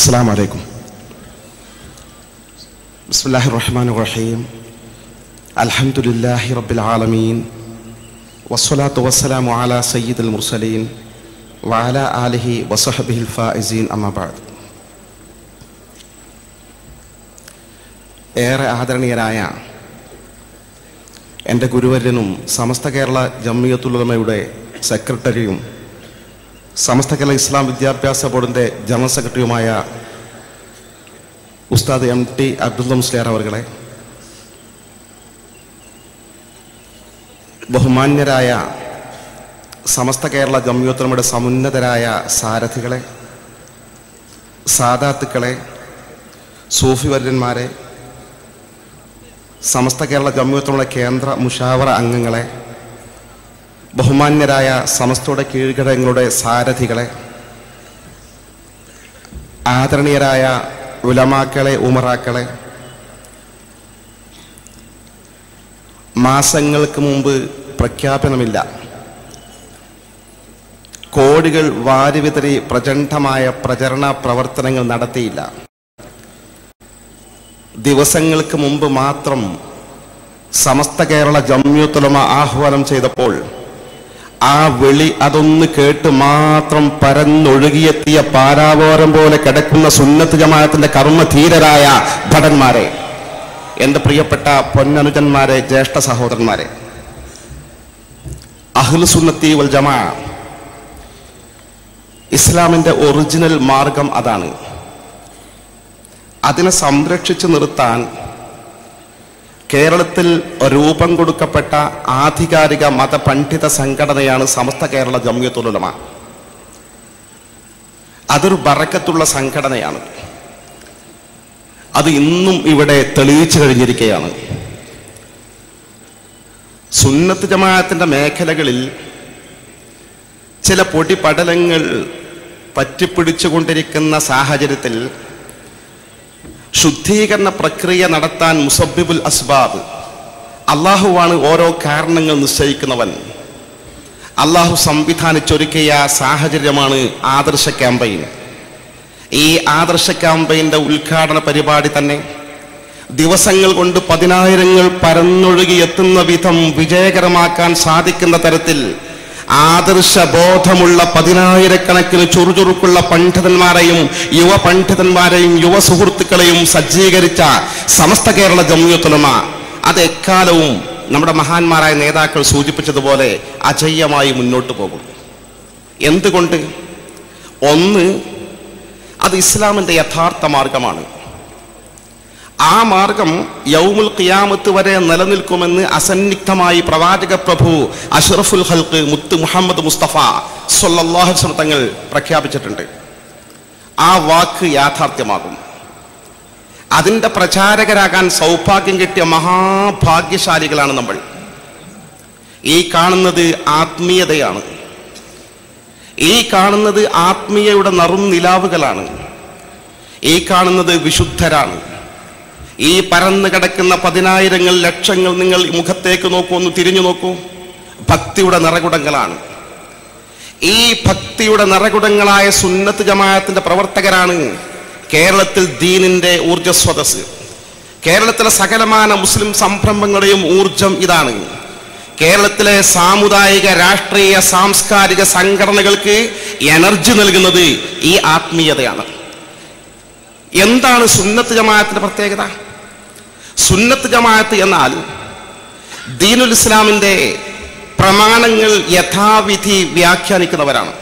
السلام عليكم بسم الله الرحمن الرحيم الحمد لله رب العالمين والصلاة والسلام على سيد المرسلين وعلى آله وصحبه الفائزين أما بعد ഏറെ ആദരണീയരായ എൻ്റെ ഗുരുവര്യനും സമസ്ത കേരള ജമ്മിയത്തുലമയുടെ സെക്രട്ടറിയും സമസ്ത കേരള ഇസ്ലാം വിദ്യാഭ്യാസ ബോർഡിൻ്റെ ജനറൽ സെക്രട്ടറിയുമായ ഉസ്താദ് എം ടി അബ്ദുൽ മുസ്ലിയാർ അവർകളെ ബഹുമാന്യരായ സമസ്ത കേരള ജമ്മിയോത്തമയുടെ സമുന്നതരായ സാരഥികളെ സാദാത്തുക്കളെ സൂഫി വര്യന്മാരെ സമസ്ത കേരള ജമ്മിയോത്തമയുടെ കേന്ദ്ര മുഷാവറ അംഗങ്ങളെ ബഹുമാന്യരായ സമസ്തയുടെ കീഴ്ഘടകങ്ങളുടെ സാരഥികളെ ആദരണീയരായ ഉലമാക്കളെ ഉമറാക്കളെ മാസങ്ങൾക്ക് മുമ്പ് പ്രഖ്യാപനമില്ല കോടികൾ വാരിവിതറി പ്രചണ്ഡമായ പ്രചരണ പ്രവർത്തനങ്ങൾ നടത്തിയില്ല ദിവസങ്ങൾക്ക് മുമ്പ് മാത്രം സമസ്ത കേരള ജമ്യൂത്തുലമ ആഹ്വാനം ചെയ്തപ്പോൾ ആ വിളി അതൊന്ന് കേട്ട് മാത്രം പരന്നൊഴുകിയെത്തിയ പാരാവോരം പോലെ കിടക്കുന്ന സുന്നത്ത് ജമാഅത്തിന്റെ കർമ്മധീരരായ ഭടന്മാരെ എന്റെ പ്രിയപ്പെട്ട പൊന്നനുജന്മാരെ ജ്യേഷ്ഠ സഹോദരന്മാരെ അഹ്ലു സുന്നത്തി വൽ ജമാ ഇസ്ലാമിന്റെ ഒറിജിനൽ മാർഗം അതാണ് അതിനെ സംരക്ഷിച്ചു നിർത്താൻ കേരളത്തിൽ രൂപം കൊടുക്കപ്പെട്ട ആധികാരിക മതപണ്ഡിത സംഘടനയാണ് സമസ്ത കേരള ജമ്യത്തുലമ അതൊരു ബറക്കത്തുള്ള സംഘടനയാണ് അത് ഇന്നും ഇവിടെ തെളിയിച്ചു കഴിഞ്ഞിരിക്കുകയാണ് സുന്നത്ത് ജമാഅത്തിന്റെ മേഖലകളിൽ ചില പൊടിപടലങ്ങൾ പറ്റിപ്പിടിച്ചുകൊണ്ടിരിക്കുന്ന സാഹചര്യത്തിൽ ശുദ്ധീകരണ പ്രക്രിയ നടത്താൻ മുസബിബുൽ അസ്ബാബ് അള്ളാഹുവാണ് ഓരോ കാരണങ്ങൾ നിശ്ചയിക്കുന്നവൻ അള്ളാഹു സംവിധാനിച്ചൊരുക്കിയ സാഹചര്യമാണ് ആദർശ ക്യാമ്പയിൻ ഈ ആദർശ ക്യാമ്പയിന്റെ ഉദ്ഘാടന പരിപാടി തന്നെ ദിവസങ്ങൾ കൊണ്ട് പതിനായിരങ്ങൾ പരന്നൊഴുകി എത്തുന്ന വിധം വിജയകരമാക്കാൻ സാധിക്കുന്ന തരത്തിൽ ആദർശബോധമുള്ള പതിനായിരക്കണക്കിന് ചുറുചുറുക്കുള്ള പണ്ഡിതന്മാരെയും യുവ പണ്ഡിതന്മാരെയും യുവ സുഹൃത്തുക്കളെയും സജ്ജീകരിച്ച സമസ്ത കേരള ജമ്യൂത്തുലമ അത് എക്കാലവും നമ്മുടെ മഹാന്മാരായ നേതാക്കൾ സൂചിപ്പിച്ചതുപോലെ അജയ്യമായി മുന്നോട്ട് പോകും എന്തുകൊണ്ട് ഒന്ന് അത് ഇസ്ലാമിന്റെ യഥാർത്ഥ മാർഗമാണ് ആ മാർഗം യൗമുൽ ഖിയാമത്ത് വരെ നിലനിൽക്കുമെന്ന് അസന്നിഗ്ധമായി പ്രവാചക പ്രഭു അഷ്റഫുൽ ഹൽക്ക് മുത്ത് മുഹമ്മദ് മുസ്തഫ സൊല്ലാഹു തങ്ങൾ പ്രഖ്യാപിച്ചിട്ടുണ്ട് ആ വാക്ക് യാഥാർത്ഥ്യമാകും അതിൻ്റെ പ്രചാരകരാകാൻ സൗഭാഗ്യം കിട്ടിയ മഹാഭാഗ്യശാലികളാണ് നമ്മൾ ഈ കാണുന്നത് ആത്മീയതയാണ് ഈ കാണുന്നത് ആത്മീയയുടെ നറും നിലാവുകളാണ് ഈ കാണുന്നത് വിശുദ്ധരാണ് ഈ പരന്നു കിടക്കുന്ന പതിനായിരങ്ങൾ ലക്ഷങ്ങൾ നിങ്ങൾ മുഖത്തേക്ക് നോക്കൂ ഒന്ന് തിരിഞ്ഞു നോക്കൂ ഭക്തിയുടെ നിറകുടങ്ങളാണ് ഈ ഭക്തിയുടെ നിറകുടങ്ങളായ സുന്നത്ത് ജമാഅത്തിന്റെ പ്രവർത്തകരാണ് കേരളത്തിൽ ദീനിന്റെ ഊർജസ്വതസ് കേരളത്തിലെ സകലമാന മുസ്ലിം സംരംഭങ്ങളുടെയും ഊർജം ഇതാണ് കേരളത്തിലെ സാമുദായിക രാഷ്ട്രീയ സാംസ്കാരിക സംഘടനകൾക്ക് എനർജി നൽകുന്നത് ഈ ആത്മീയതയാണ് എന്താണ് സുന്നത്ത് ജമാഅത്തിന്റെ പ്രത്യേകത സുന്നത്ത് ജമാഅത്ത് എന്നാൽ ദീനുൽ ഇസ്ലാമിന്റെ പ്രമാണങ്ങൾ യഥാവിധി വ്യാഖ്യാനിക്കുന്നവരാണ്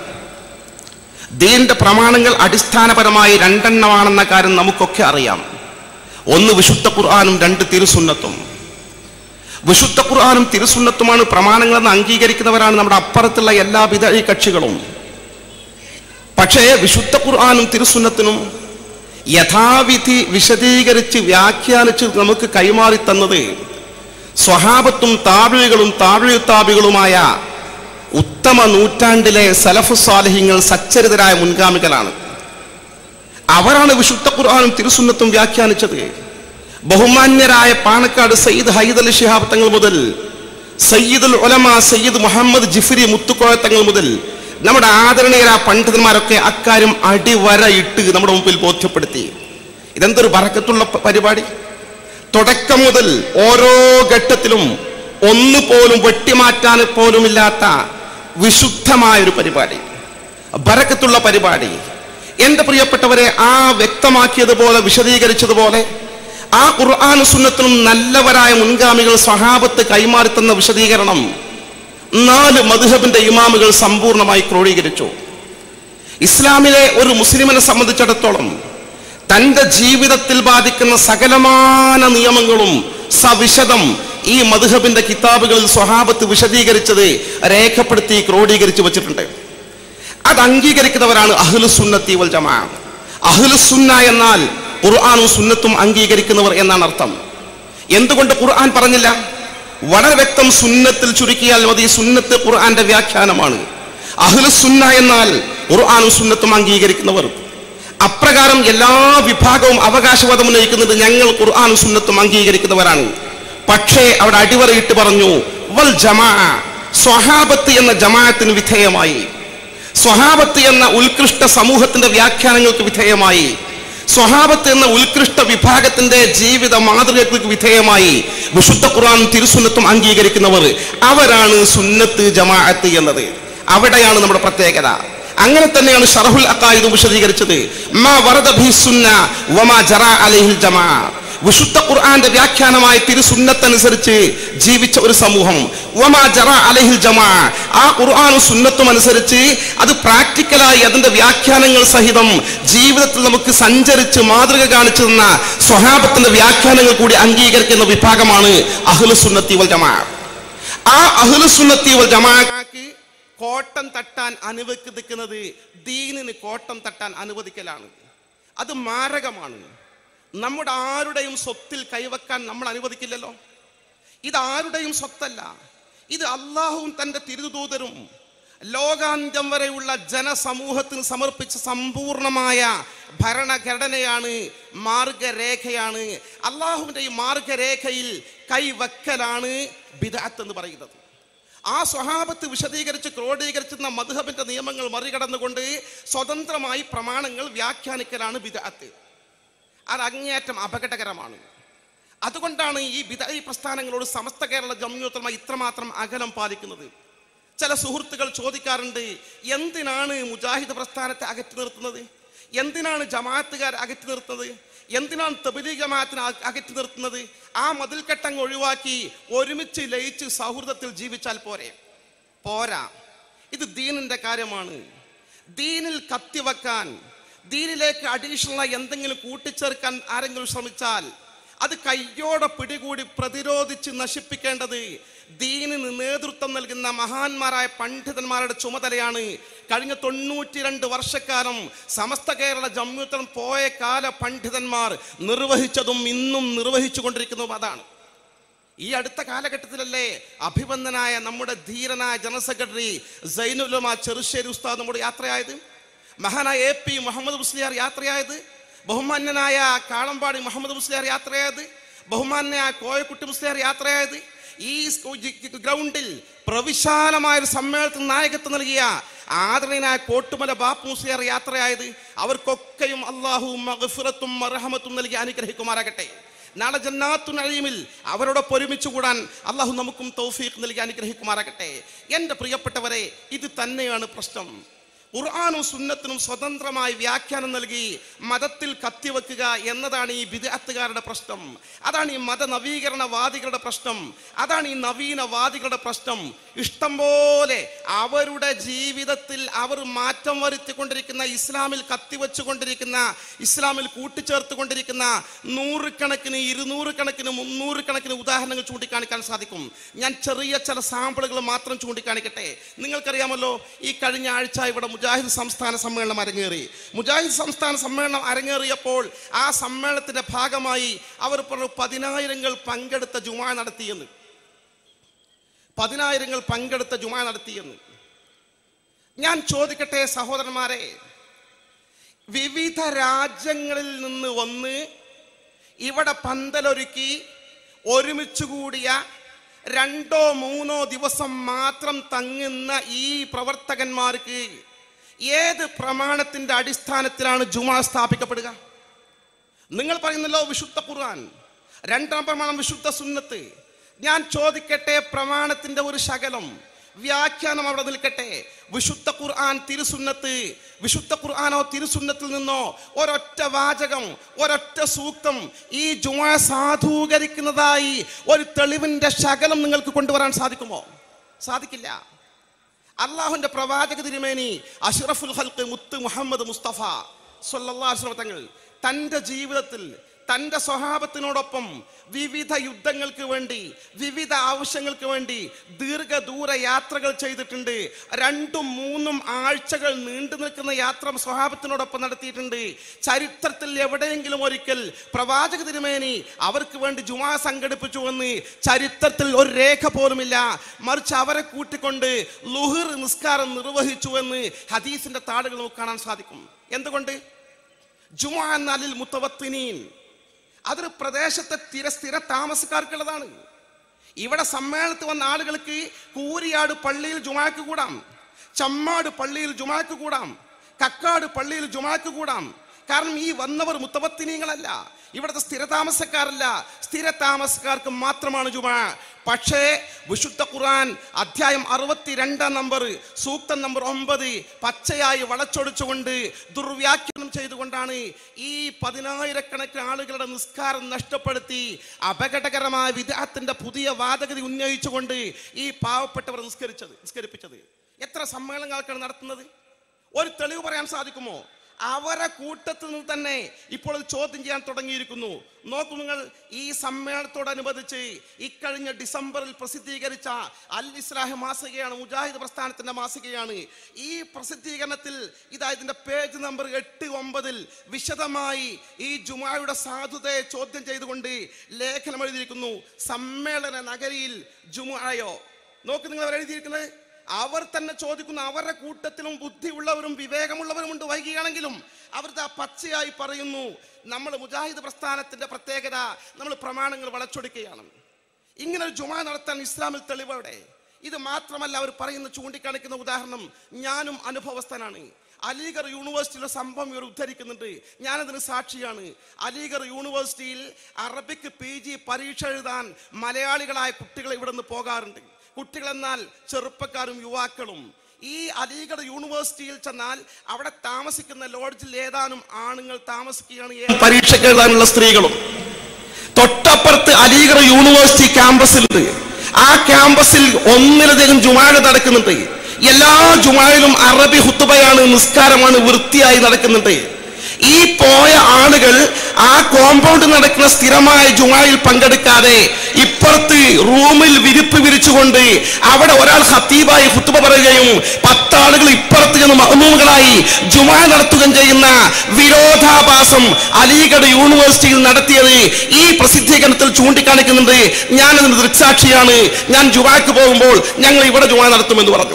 ദീന്റെ പ്രമാണങ്ങൾ അടിസ്ഥാനപരമായി രണ്ടെണ്ണമാണെന്ന കാര്യം നമുക്കൊക്കെ അറിയാം ഒന്ന് വിശുദ്ധ ഖുർആാനും രണ്ട് തിരുസുന്നത്തും വിശുദ്ധ ഖുർആാനും തിരുസുന്നത്തുമാണ് പ്രമാണങ്ങളെന്ന് അംഗീകരിക്കുന്നവരാണ് നമ്മുടെ അപ്പുറത്തുള്ള എല്ലാ വിധ കക്ഷികളും പക്ഷേ വിശുദ്ധ ഖുർആാനും തിരുസുന്നത്തിനും യഥാവിധി വിശദീകരിച്ച് വ്യാഖ്യാനിച്ച് നമുക്ക് കൈമാറി തന്നത് സ്വഹാബത്തും താപികളും താപിഴുത്താപികളുമായ ഉത്തമ നൂറ്റാണ്ടിലെ സലഫു സ്വാലിഹ്യങ്ങൾ സച്ചരിതരായ മുൻഗാമികളാണ് അവരാണ് വിശുദ്ധ ഖുർആാനും തിരുസുന്നത്തും വ്യാഖ്യാനിച്ചത് ബഹുമാന്യരായ പാണക്കാട് സയ്യിദ് ഹൈദ് അലി ശിഹാബ് തങ്ങൾ മുതൽ സയ്യിദുൽ ഉലമ സയ്യിദ് മുഹമ്മദ് ജിഫ്രി മുത്തുക്കോയ തങ്ങൾ മുതൽ നമ്മുടെ ആദരണീയരായ പണ്ഡിതന്മാരൊക്കെ അക്കാര്യം അടിവരയിട്ട് നമ്മുടെ മുമ്പിൽ ബോധ്യപ്പെടുത്തി ഇതെന്തൊരു ബറക്കത്തുള്ള പ- പരിപാടി തുടക്കം മുതൽ ഓരോ ഘട്ടത്തിലും ഒന്നുപോലും വെട്ടിമാറ്റാൻ പോലുമില്ലാത്ത വിശുദ്ധമായ ഒരു പരിപാടി ബറക്കത്തുള്ള പരിപാടി എന്റെ പ്രിയപ്പെട്ടവരെ ആ വ്യക്തമാക്കിയതുപോലെ വിശദീകരിച്ചതുപോലെ ആ ഖുർആൻ സുന്നത്തിനും നല്ലവരായ മുൻഗാമികൾ സ്വഹാബത്ത് കൈമാറി തന്ന വിശദീകരണം നാല് മധുഹബിന്റെ ഇമാമുകൾ സമ്പൂർണ്ണമായി ക്രോഡീകരിച്ചു ഇസ്ലാമിലെ ഒരു മുസ്ലിമിനെ സംബന്ധിച്ചിടത്തോളം തന്റെ ജീവിതത്തിൽ ബാധിക്കുന്ന സകലമാന നിയമങ്ങളും സവിശദം ഈ മധുഹബിന്റെ കിതാബുകളിൽ സ്വഹാബത്ത് വിശദീകരിച്ചത് രേഖപ്പെടുത്തി ക്രോഡീകരിച്ചു വച്ചിട്ടുണ്ട് അത് അംഗീകരിക്കുന്നവരാണ് അഹ്ലു സുന്നത്തി വൽ ജമാ അഹ്ലു സുന്ന എന്നാൽ ഖുർആാനും സുന്നത്തും അംഗീകരിക്കുന്നവർ എന്നാണ് അർത്ഥം എന്തുകൊണ്ട് ഖുർആൻ പറഞ്ഞില്ല വളരെ വ്യക്തം സുന്നത്തിൽ ചുരുക്കിയാൽ മതി സുന്നത്ത് ഖുർആന്റെ വ്യാഖ്യാനമാണ് അഹ്ലു സുന്ന എന്നാൽ ഖുർആാനും സുന്നത്തും അംഗീകരിക്കുന്നവർ അപ്രകാരം എല്ലാ വിഭാഗവും അവകാശവാദം ഉന്നയിക്കുന്നത് ഞങ്ങൾ ഖുർആാനും സുന്നത്തും അംഗീകരിക്കുന്നവരാണ് പക്ഷേ അവിടെ അടിവരയിട്ട് പറഞ്ഞു വൽ ജമാ സ്വഹാബത്ത് എന്ന ജമാഅത്തിന് വിധേയമായി സ്വഹാബത്ത് എന്ന ഉത്കൃഷ്ട സമൂഹത്തിന്റെ വ്യാഖ്യാനങ്ങൾക്ക് വിധേയമായി സ്വഹാബത്ത് എന്ന ഉത്കൃഷ്ട വിഭാഗത്തിന്റെ ജീവിത മാതൃകൾക്ക് വിധേയമായി വിശുദ്ധ ഖുർആൻ തിരുസുന്നത്തും അംഗീകരിക്കുന്നവർ അവരാണ് സുന്നത്ത് ജമാഅത്ത് എന്നത് അവിടെയാണ് നമ്മുടെ പ്രത്യേകത അങ്ങനെ തന്നെയാണ് ഷറഹുൽ അക്കായുധം വിശദീകരിച്ചത് മാ വറദ ബി സുന്ന വമാ ജറ അലൈഹിൽ ജമാ വിശുദ്ധ ഖുർആന്റെ വ്യാഖ്യാനമായ തിരുസുന്നത്തനുസരിച്ച് ജീവിച്ച ഒരു സമൂഹം വമാ ജറ അലഹിൽ ജമാ ആ ഖുർആാനും സുന്നത്തും അനുസരിച്ച് അത് പ്രാക്ടിക്കലായി അതിന്റെ വ്യാഖ്യാനങ്ങൾ സഹിതം ജീവിതത്തിൽ നമുക്ക് സഞ്ചരിച്ച് മാതൃക കാണിച്ചു തന്ന സ്വഹാബത്തിന്റെ വ്യാഖ്യാനങ്ങൾ കൂടി അംഗീകരിക്കുന്ന വിഭാഗമാണ് അഹ്ലു സുന്നത്തി വൽ ജമാ ആ അഹ്ലു സുന്നത്തി വൽ ജമാക്ക് കോട്ടം തട്ടാൻ അനുവദിക്കുന്നത് ദീനിന് കോട്ടം തട്ടാൻ അനുവദിക്കലാണ് അത് മാരകമാണ് നമ്മുടെ ആരുടെയും സ്വത്തിൽ കൈവക്കാൻ നമ്മൾ അനുവദിക്കില്ലല്ലോ ഇത് ആരുടെയും സ്വത്തല്ല ഇത് അള്ളാഹുവും തന്റെ തിരുദൂതരും ലോകാന്ത്യം വരെയുള്ള ജനസമൂഹത്തിന് സമർപ്പിച്ച സമ്പൂർണമായ ഭരണഘടനയാണ് മാർഗരേഖയാണ് അള്ളാഹുവിന്റെ ഈ മാർഗരേഖയിൽ കൈവക്കലാണ് ബിദാത്ത് എന്ന് പറയുന്നത് ആ സ്വഹാബത്ത് വിശദീകരിച്ച് ക്രോഡീകരിച്ചുന്ന മധുഹബിന്റെ നിയമങ്ങൾ മറികടന്നുകൊണ്ട് സ്വതന്ത്രമായി പ്രമാണങ്ങൾ വ്യാഖ്യാനിക്കലാണ് ബിദാത്ത് അത് അങ്ങേയറ്റം അപകടകരമാണ് അതുകൊണ്ടാണ് ഈ വിദായി പ്രസ്ഥാനങ്ങളോട് സമസ്ത കേരള ജമ്യൂത്തമായി ഇത്രമാത്രം അകലം പാലിക്കുന്നത് ചില സുഹൃത്തുക്കൾ ചോദിക്കാറുണ്ട് എന്തിനാണ് മുജാഹിദ് പ്രസ്ഥാനത്തെ അകറ്റി നിർത്തുന്നത് എന്തിനാണ് ജമാഅത്തുകാർ അകറ്റി നിർത്തുന്നത് എന്തിനാണ് തബലീഗ് ജമാഅത്തിനെ അക- അകറ്റി നിർത്തുന്നത് ആ മതിൽക്കെട്ടങ്ങ് ഒഴിവാക്കി ഒരുമിച്ച് ലയിച്ച് സൗഹൃദത്തിൽ ജീവിച്ചാൽ പോരെ പോരാ ഇത് ദീനിന്റെ കാര്യമാണ് ദീനിൽ കത്തിവെക്കാൻ ദീനിലേക്ക് അഡീഷണൽ എന്തെങ്കിലും കൂട്ടിച്ചേർക്കാൻ ആരെങ്കിലും ശ്രമിച്ചാൽ അത് കയ്യോടെ പിടികൂടി പ്രതിരോധിച്ച് നശിപ്പിക്കേണ്ടത് ദീനിന് നേതൃത്വം നൽകുന്ന മഹാന്മാരായ പണ്ഡിതന്മാരുടെ ചുമതലയാണ് കഴിഞ്ഞ തൊണ്ണൂറ്റിരണ്ട് വർഷക്കാലം സമസ്ത കേരള ജമ്മുത്തം പോയ കാല പണ്ഡിതന്മാർ നിർവഹിച്ചതും ഇന്നും നിർവഹിച്ചു കൊണ്ടിരിക്കുന്നതും അതാണ് ഈ അടുത്ത കാലഘട്ടത്തിലല്ലേ അഭിവന്ദനായ നമ്മുടെ ധീരനായ ജനറൽ സെക്രട്ടറി സൈനുലമ ചെറുശ്ശേരി ഉസ്താദ് നമ്മുടെ യാത്രയായത് മഹാനായ എ പി മുഹമ്മദ് മുസ്ലിയാർ യാത്രയായത് ബഹുമാന്യനായ കാളമ്പാടി മുഹമ്മദ് മുസ്ലിയാർ യാത്രയായത് ബഹുമാന്യനായ കോയക്കുട്ടി മുസ്ലിയാർ യാത്രയായത് ഈ സ്കൂ- ജി- ജി- ഗ്രൗണ്ടിൽ പ്രവിശാലമായ ഒരു സമ്മേളനത്തിന് നായകത്വം നൽകിയ ആദരണീയനായ കോട്ടുമല ബാപ്പു മുസ്ലിയാർ യാത്രയായത് അവർക്കൊക്കെയും അള്ളാഹു മഗ്ഫിറത്തും മർഹമത്തും നൽകി അനുഗ്രഹിക്കുമാറാകട്ടെ നാളെ ജന്നാത്തു നഴീമിൽ അവരോടൊപ്പം ഒരുമിച്ച് കൂടാൻ അള്ളാഹു നമുക്കും തൗഫീഖ് നൽകി അനുഗ്രഹിക്കുമാറാകട്ടെ എൻ്റെ പ്രിയപ്പെട്ടവരെ ഇത് തന്നെയാണ് പ്രശ്നം ഖുർആാനും സുന്നത്തിനും സ്വതന്ത്രമായി വ്യാഖ്യാനം നൽകി മതത്തിൽ കത്തിവെക്കുക എന്നതാണ് ഈ വിദഗ്ധക്കാരുടെ പ്രശ്നം അതാണ് ഈ മതനവീകരണവാദികളുടെ പ്രശ്നം അതാണ് ഈ നവീനവാദികളുടെ പ്രശ്നം ഇഷ്ടം പോലെ അവരുടെ ജീവിതത്തിൽ അവർ മാറ്റം വരുത്തിക്കൊണ്ടിരിക്കുന്ന ഇസ്ലാമിൽ കത്തിവെച്ചുകൊണ്ടിരിക്കുന്ന ഇസ്ലാമിൽ കൂട്ടിച്ചേർത്ത് കൊണ്ടിരിക്കുന്ന നൂറുകണക്കിന് ഇരുന്നൂറ് കണക്കിന് മുന്നൂറ് കണക്കിന് ഉദാഹരണങ്ങൾ ചൂണ്ടിക്കാണിക്കാൻ സാധിക്കും ഞാൻ ചെറിയ ചില സാമ്പിളുകൾ മാത്രം ചൂണ്ടിക്കാണിക്കട്ടെ നിങ്ങൾക്കറിയാമല്ലോ ഈ കഴിഞ്ഞ ആഴ്ച ഇവിടെ മുജാഹിദ് സംസ്ഥാന സമ്മേളനം അരങ്ങേറി മുജാഹിദ് സംസ്ഥാന സമ്മേളനം അരങ്ങേറിയപ്പോൾ ആ സമ്മേളനത്തിന്റെ ഭാഗമായി അവർ പറഞ്ഞു പതിനായിരങ്ങൾ പങ്കെടുത്ത ജുമാ നടത്തിയെന്ന് പതിനായിരങ്ങൾ പങ്കെടുത്ത ജുമാ നടത്തിയെന്ന് ഞാൻ ചോദിക്കട്ടെ സഹോദരന്മാരെ വിവിധ രാജ്യങ്ങളിൽ നിന്ന് വന്ന് ഇവിടെ പന്തലൊരുക്കി ഒരുമിച്ച് കൂടിയ രണ്ടോ മൂന്നോ ദിവസം മാത്രം തങ്ങുന്ന ഈ പ്രവർത്തകന്മാർക്ക് ഏത് പ്രമാണത്തിന്റെ അടിസ്ഥാനത്തിലാണ് ജുമാ സ്ഥാപിക്കപ്പെടുക നിങ്ങൾ പറയുന്നല്ലോ വിശുദ്ധ ഖുർആൻ രണ്ടാം പ്രമാണം വിശുദ്ധ സുന്നത്ത് ഞാൻ ചോദിക്കട്ടെ പ്രമാണത്തിന്റെ ഒരു ശകലം വ്യാഖ്യാനം അവിടെ നിൽക്കട്ടെ വിശുദ്ധ ഖുർആൻ തിരുസുന്നത്ത് വിശുദ്ധ ഖുർആനോ തിരുസുന്നത്തിൽ നിന്നോ ഒരൊറ്റ വാചകം ഒരൊറ്റ സൂക്തം ഈ ജുമാ സാധൂകരിക്കുന്നതായി ഒരു തെളിവിന്റെ ശകലം നിങ്ങൾക്ക് കൊണ്ടുവരാൻ സാധിക്കുമോ സാധിക്കില്ല അള്ളാഹുന്റെ പ്രവാചക തിരുമേനി അഷ്റഫുൽ ഹൽക്ക് മുത്ത് മുഹമ്മദ് മുസ്തഫ സല്ലല്ലാഹു അലൈഹി വസല്ലം തങ്ങൾ തൻ്റെ ജീവിതത്തിൽ തൻ്റെ സ്വഭാവത്തിനോടൊപ്പം വിവിധ യുദ്ധങ്ങൾക്ക് വേണ്ടി വിവിധ ആവശ്യങ്ങൾക്ക് വേണ്ടി ദീർഘദൂര യാത്രകൾ ചെയ്തിട്ടുണ്ട് രണ്ടും മൂന്നും ആഴ്ചകൾ നീണ്ടു നിൽക്കുന്ന യാത്ര സ്വഭാവത്തിനോടൊപ്പം നടത്തിയിട്ടുണ്ട് ചരിത്രത്തിൽ എവിടെയെങ്കിലും ഒരിക്കൽ പ്രവാചക തിരുമേനി അവർക്ക് വേണ്ടി ജുമാ സംഘടിപ്പിച്ചു എന്ന് ചരിത്രത്തിൽ ഒരു രേഖ പോലുമില്ല മറിച്ച് അവരെ കൂട്ടിക്കൊണ്ട് ലുഹിർ നിസ്കാരം നിർവഹിച്ചു എന്ന് ഹദീസിന്റെ താളുകൾ നമുക്ക് കാണാൻ സാധിക്കും എന്തുകൊണ്ട് ജുമാ എന്നാലിൽ മുത്തവത്തിനീൻ അതൊരു പ്രദേശത്തെ സ്ഥിര സ്ഥിര താമസക്കാർക്കുള്ളതാണ് ഇവിടെ സമ്മേളനത്തിൽ വന്ന ആളുകൾക്ക് കൂരിയാട് പള്ളിയിൽ ജുമാക്ക് കൂടാം ചമ്മാട് പള്ളിയിൽ ജുമാക്ക് കൂടാം കക്കാട് പള്ളിയിൽ ജുമാക്ക് കൂടാം കാരണം ഈ വന്നവർ മുത്തവത്തിനീങ്ങളല്ല ഇവിടുത്തെ സ്ഥിര താമസക്കാരല്ല സ്ഥിര താമസക്കാർക്ക് മാത്രമാണ് ജുമാ പക്ഷേ വിശുദ്ധ ഖുർആൻ അധ്യായം അറുപത്തിരണ്ടാം നമ്പർ സൂക്തം നമ്പർ ഒമ്പത് പച്ചയായി വളച്ചൊടിച്ചുകൊണ്ട് ദുർവ്യാഖ്യാനം ചെയ്തുകൊണ്ടാണ് ഈ പതിനായിരക്കണക്കിന് ആളുകളുടെ നിസ്കാരം നഷ്ടപ്പെടുത്തി അപകടകരമായ വിദേഹത്തിന്റെ പുതിയ വാദഗതി ഉന്നയിച്ചുകൊണ്ട് ഈ പാവപ്പെട്ടവർ നിസ്കരിച്ചത് നിസ്കരിപ്പിച്ചത് എത്ര സമ്മേളനങ്ങൾക്കാണ് നടത്തുന്നത് ഒരു തെളിവ് പറയാൻ സാധിക്കുമോ അവരെ കൂട്ടത്തിൽ നിന്ന് തന്നെ ഇപ്പോൾ ഇത് ചോദ്യം ചെയ്യാൻ തുടങ്ങിയിരിക്കുന്നു നോക്കൂ നിങ്ങൾ ഈ സമ്മേളനത്തോടനുബന്ധിച്ച് ഇക്കഴിഞ്ഞ ഡിസംബറിൽ പ്രസിദ്ധീകരിച്ച അൽ ഇസ്ലാഹ് മാസികയാണ് മുജാഹിദ് പ്രസ്ഥാനത്തിന്റെ മാസികയാണ് ഈ പ്രസിദ്ധീകരണത്തിൽ ഇതാ ഇതിന്റെ പേജ് നമ്പർ എട്ട് ഒമ്പതിൽ വിശദമായി ഈ ജുമായുടെ സാധുതയെ ചോദ്യം ചെയ്തുകൊണ്ട് ലേഖനം എഴുതിയിരിക്കുന്നു സമ്മേളന നഗരിയിൽ ജുമായോ നോക്ക് നിങ്ങൾ അവർ എഴുതിയിരിക്കുന്നത് അവർ തന്നെ ചോദിക്കുന്നു അവരുടെ കൂട്ടത്തിലും ബുദ്ധിയുള്ളവരും വിവേകമുള്ളവരുമുണ്ട് വൈകിയാണെങ്കിലും അവരുടെ ആ പച്ചയായി പറയുന്നു നമ്മൾ മുജാഹിദ് പ്രസ്ഥാനത്തിന്റെ പ്രത്യേകത നമ്മൾ പ്രമാണങ്ങൾ വളച്ചൊടിക്കുകയാണ് ഇങ്ങനെ ഒരു ജുമാ നടത്താൻ ഇസ്ലാമിൽ തെളിവവിടെ ഇത് മാത്രമല്ല അവർ പറയുന്ന ചൂണ്ടിക്കാണിക്കുന്ന ഉദാഹരണം ഞാനും അനുഭവസ്ഥനാണ് അലീഗർ യൂണിവേഴ്സിറ്റിയിലെ സംഭവം ഇവർ ഉദ്ധരിക്കുന്നുണ്ട് ഞാനതിന് സാക്ഷിയാണ് അലീഗർ യൂണിവേഴ്സിറ്റിയിൽ അറബിക് പി ജി പരീക്ഷ എഴുതാൻ മലയാളികളായ കുട്ടികൾ ഇവിടെ നിന്ന് പോകാറുണ്ട് കുട്ടികൾ എന്നാൽ ചെറുപ്പക്കാരും യുവാക്കളും ഈ അലീഗഡ് യൂണിവേഴ്സിറ്റിയിൽ ചെന്നാൽ അവിടെ താമസിക്കുന്ന ലോഡ്ജിൽ ഏതാനും ആണുങ്ങൾ താമസിക്കുകയാണ് പരീക്ഷയ്ക്ക് എഴുതാനുള്ള സ്ത്രീകളും തൊട്ടപ്പുറത്ത് അലീഗഡ് യൂണിവേഴ്സിറ്റി ക്യാമ്പസിലുണ്ട് ആ ക്യാമ്പസിൽ ഒന്നിലധികം ജുമാഴ നടക്കുന്നുണ്ട് എല്ലാ ജുമായിലും അറബി ഹുത്തുബയാണ് നിസ്കാരമാണ് വൃത്തിയായി നടക്കുന്നുണ്ട് ഈ പോയ ആളുകൾ ആ കോമ്പൗണ്ട് നടക്കുന്ന സ്ഥിരമായ ജുമായിൽ പങ്കെടുക്കാതെ ഇപ്പുറത്ത് റൂമിൽ വിരിപ്പ് വിരിച്ചുകൊണ്ട് അവിടെ ഒരാൾ ഹത്തീബായി ഹുത്തുബ പറയുകയും പത്താളുകൾ ഇപ്പുറത്ത് ചെന്ന് മഹമൂമുകളായി ജുമാ നടത്തുകയും ചെയ്യുന്ന വിരോധാഭാസം അലീഗഡ് യൂണിവേഴ്സിറ്റിയിൽ നടത്തിയത് ഈ പ്രസിദ്ധീകരണത്തിൽ ചൂണ്ടിക്കാണിക്കുന്നുണ്ട് ഞാനതിന് ദൃക്സാക്ഷിയാണ് ഞാൻ ജുമാക്ക് പോകുമ്പോൾ ഞങ്ങൾ ഇവിടെ ജുമാ നടത്തുമെന്ന് പറഞ്ഞു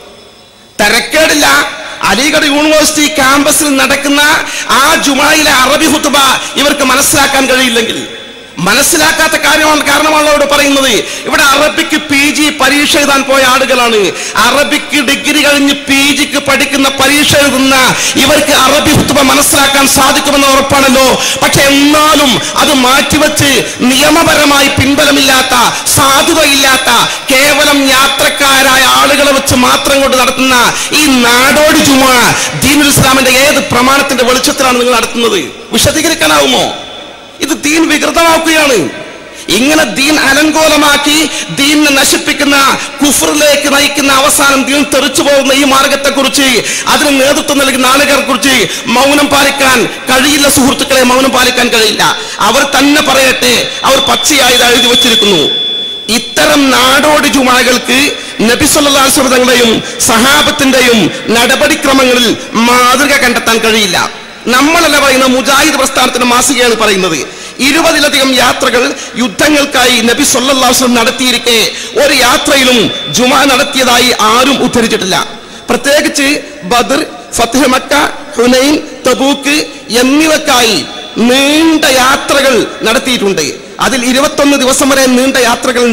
തരക്കേടില്ല അലിഗഡ് യൂണിവേഴ്സിറ്റി ക്യാമ്പസിൽ നടക്കുന്ന ആ ജുമായിലെ അറബി ഹുത്തുബ ഇവർക്ക് മനസ്സിലാക്കാൻ കഴിയില്ലെങ്കിൽ മനസ്സിലാക്കാത്ത കാര്യമാണ് കാരണമാണ് ഇവിടെ പറയുന്നത് ഇവിടെ അറബിക്ക് പി ജി പരീക്ഷ എഴുതാൻ പോയ ആളുകളാണ് അറബിക്ക് ഡിഗ്രി കഴിഞ്ഞ് പി ജിക്ക് പഠിക്കുന്ന പരീക്ഷ എഴുതുന്ന ഇവർക്ക് അറബി ഹുത്തുബ മനസ്സിലാക്കാൻ സാധിക്കുമെന്ന് ഉറപ്പാണല്ലോ പക്ഷെ എന്നാലും അത് മാറ്റിവെച്ച് നിയമപരമായി പിൻബലമില്ലാത്ത സാധുതയില്ലാത്ത കേവലം യാത്രക്കാരായ ആളുകളെ വെച്ച് മാത്രം കൊണ്ട് നടത്തുന്ന ഈ നാടോടി ചുമ ദീനുൽ ഇസ്ലാമിന്റെ ഏത് പ്രമാണത്തിന്റെ വെളിച്ചത്തിലാണ് നിങ്ങൾ നടത്തുന്നത് വിശദീകരിക്കാനാവുമോ ഇത് ദീൻ വികൃതമാക്കുകയാണ് ഇങ്ങനെ ദീൻ അലങ്കോലമാക്കി ദീനിനെ നശിപ്പിക്കുന്ന കുഫറിലേക്ക് നയിക്കുന്ന അവസാനം ദീൻ തെറിച്ചു പോകുന്ന ഈ മാർഗത്തെ കുറിച്ച് അതിന് നേതൃത്വം നൽകുന്ന ആളുകളെ കുറിച്ച് മൗനം പാലിക്കാൻ കഴിയില്ല സുഹൃത്തുക്കളെ മൗനം പാലിക്കാൻ കഴിയില്ല അവർ തന്നെ പറയട്ടെ അവർ പച്ചയായി ഇത് എഴുതി വച്ചിരിക്കുന്നു ഇത്തരം നാടോടി ജുമാകൾക്ക് നബിസ്വല്ലാസ്വം തങ്ങളുടെയും സഹാബത്തിന്റെയും നടപടിക്രമങ്ങളിൽ മാതൃക കണ്ടെത്താൻ കഴിയില്ല നമ്മളല്ല പറയുന്ന മുജാഹിദ് പ്രസ്ഥാനത്തിന്റെ മാസികയാണ് പറയുന്നത് ഇരുപതിലധികം യാത്രകൾ യുദ്ധങ്ങൾക്കായി നബി സൊല്ലാസ്ലം നടത്തിയിരിക്കെ ഒരു യാത്രയിലും ജുമാ നടത്തിയതായി ആരും ഉദ്ധരിച്ചിട്ടില്ല പ്രത്യേകിച്ച് ബദർ ഫത്തഹ് മക്ക ഹുനൈൻ തബൂക്ക് എന്നിവക്കായി നീണ്ട യാത്രകൾ നടത്തിയിട്ടുണ്ട് അതിൽ ഇരുപത്തൊന്ന് ദിവസം വരെ നീണ്ട യാത്രകളുണ്ട്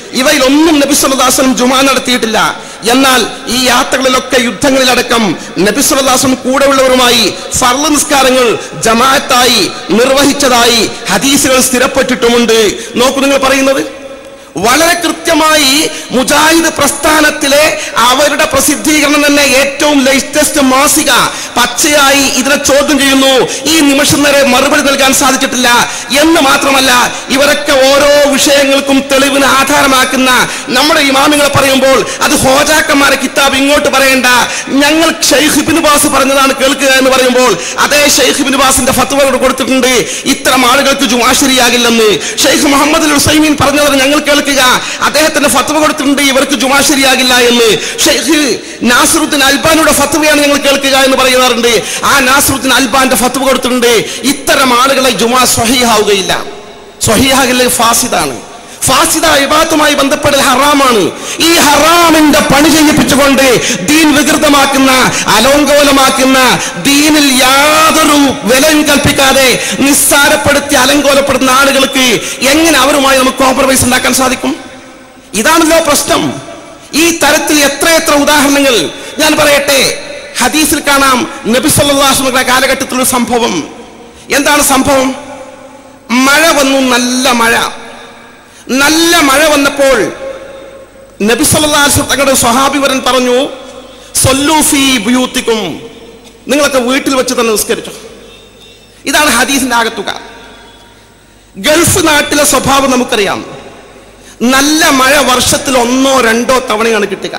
ഇവയിലൊന്നും നബി സല്ലല്ലാഹു ജുമാ നടത്തിയിട്ടില്ല എന്നാൽ ഈ യാത്രകളിലൊക്കെ യുദ്ധങ്ങളിലടക്കം നബി സല്ലല്ലാഹു കൂടെയുള്ളവരുമായി ഫർള് നിസ്കാരങ്ങൾ ജമാഅത്തായി നിർവഹിച്ചതായി ഹദീസുകൾ സ്ഥിരപ്പെട്ടിട്ടുമുണ്ട് നോക്കൂ നിങ്ങൾ പറയുന്നത് വളരെ കൃത്യമായി മുജാഹിദ് പ്രസ്ഥാനത്തിലെ അവരുടെ പ്രസിദ്ധീകരണം തന്നെ ഏറ്റവും ലേറ്റസ്റ്റ് മാസിക പച്ചയായി ഇതിനെ ചോദ്യം ചെയ്യുന്നു ഈ നിമിഷം വരെ മറുപടി നൽകാൻ സാധിച്ചിട്ടില്ല എന്ന് മാത്രമല്ല ഇവരൊക്കെ ഓരോ വിഷയങ്ങൾക്കും തെളിവിന് ആധാരമാക്കുന്ന നമ്മുടെ ഇമാമിങ്ങളെ പറയുമ്പോൾ അത് ഹോജാക്കന്മാരെ കിതാബ് ഇങ്ങോട്ട് പറയേണ്ട ഞങ്ങൾ ഷെയ്ഖ് ഇബ്നു ബാസ് പറഞ്ഞതാണ് കേൾക്കുക എന്ന് പറയുമ്പോൾ അതേ ഷെയ്ഖ് ഇബ്നു ബാസിന്റെ ഫത്വ കൊടുത്തിട്ടുണ്ട് ഇത്തരം ആളുകൾക്ക് ജുമാ ശരിയാകില്ലെന്ന് ഷെയ്ഖ് മുഹമ്മദ് ഹുസൈമീൻ പറഞ്ഞത് ഞങ്ങൾ കേൾക്കുക അദ്ദേഹത്തിന്റെ ഫത്വ കൊടുത്തിട്ടുണ്ട് ഇവർക്ക് ജുമാ ശരിയാകില്ല എന്ന് ഷെയ്ഖ് നാസറുദ്ദീൻ അൽബാനിയുടെ ഫത്വയാണ് ഞങ്ങൾ കേൾക്കുക എന്ന് പറയാറുണ്ട് ആ നാസറുദ്ദീൻ അൽബാന്റെ ഫത്വ കൊടുത്തിട്ടുണ്ട് ഇത്തരം ആളുകളെ ജുമാ സ്വഹീഹാവുകയില്ല സ്വഹീഹാകില്ല ഫാസിദാണ് ഫാസിദ ഇബാത്തുമായി ബന്ധപ്പെടൽ ഹറാമാണ് ഈ ഹറാമിന്റെ പണി ചെയ്യിപ്പിച്ചുകൊണ്ട് ദീൻ വികൃതമാക്കുന്ന അലോങ്കോലമാക്കുന്ന ദീനിൽ യാതൊരു വിലയും കൽപ്പിക്കാതെ നിസ്സാരപ്പെടുത്തി അലങ്കോലപ്പെടുത്തുന്ന ആളുകൾക്ക് എങ്ങനെ അവരുമായി നമുക്ക് കോംപ്രമൈസ് ഉണ്ടാക്കാൻ സാധിക്കും ഇതാണല്ലോ പ്രശ്നം ഈ തരത്തിൽ എത്രയെത്ര ഉദാഹരണങ്ങൾ ഞാൻ പറയട്ടെ ഹദീസിൽ കാണാം നബി സല്ലല്ലാഹുവിന്റെ കാലഘട്ടത്തിലൊരു സംഭവം എന്താണ് സംഭവം മഴ വന്നു നല്ല മഴ നല്ല മഴ വന്നപ്പോൾ നബി സല്ലല്ലാഹു തങ്ങളുടെ സ്വഹാബിവരൻ പറഞ്ഞു സൊല്ലൂഫി ബുയൂത്തിക്കും നിങ്ങളൊക്കെ വീട്ടിൽ വെച്ച് തന്നെ നിസ്കരിച്ചു ഇതാണ് ഹദീസിന്റെ ആകത്തുക ഗൾഫ് നാട്ടിലെ സ്വഭാവം നമുക്കറിയാം നല്ല മഴ വർഷത്തിൽ ഒന്നോ രണ്ടോ തവണയാണ് കിട്ടുക